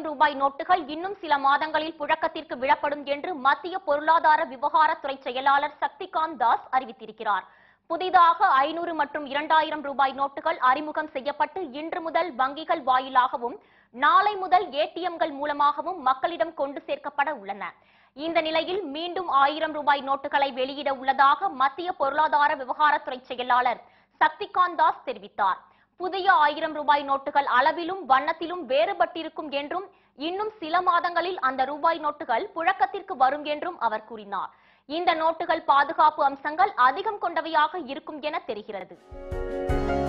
ரூபாய் நோட்டுகள் இன்னும் சில மாதங்களில் புழக்கத்திற்கு விடப்படும் என்று மத்திய பொருளாதார விவகாரத்துறை செயலாளர் சக்திகாந்த் தாஸ் அறிவித்திருக்கிறார் புதிதாக ஐநூறு மற்றும் இரண்டாயிரம் ரூபாய் நோட்டுகள் அறிமுகம் செய்யப்பட்டு இன்று முதல் வங்கிகள் வாயிலாகவும் நாளை முதல் ஏடிஎம்கள் மூலமாகவும் மக்களிடம் கொண்டு சேர்க்கப்பட உள்ளன இந்த நிலையில் மீண்டும் ஆயிரம் ரூபாய் நோட்டுகளை வெளியிட உள்ளதாக மத்திய பொருளாதார விவகாரத்துறை செயலாளர் சக்திகாந்த் தாஸ் தெரிவித்தார் புதிய ஆயிரம் ரூபாய் நோட்டுகள் அளவிலும் வண்ணத்திலும் வேறுபட்டிருக்கும் என்றும் இன்னும் சில மாதங்களில் அந்த ரூபாய் நோட்டுகள் புழக்கத்திற்கு வரும் என்றும் அவர் கூறினார் இந்த நோட்டுகள் பாதுகாப்பு அம்சங்கள் அதிகம் கொண்டவையாக இருக்கும் என தெரிகிறது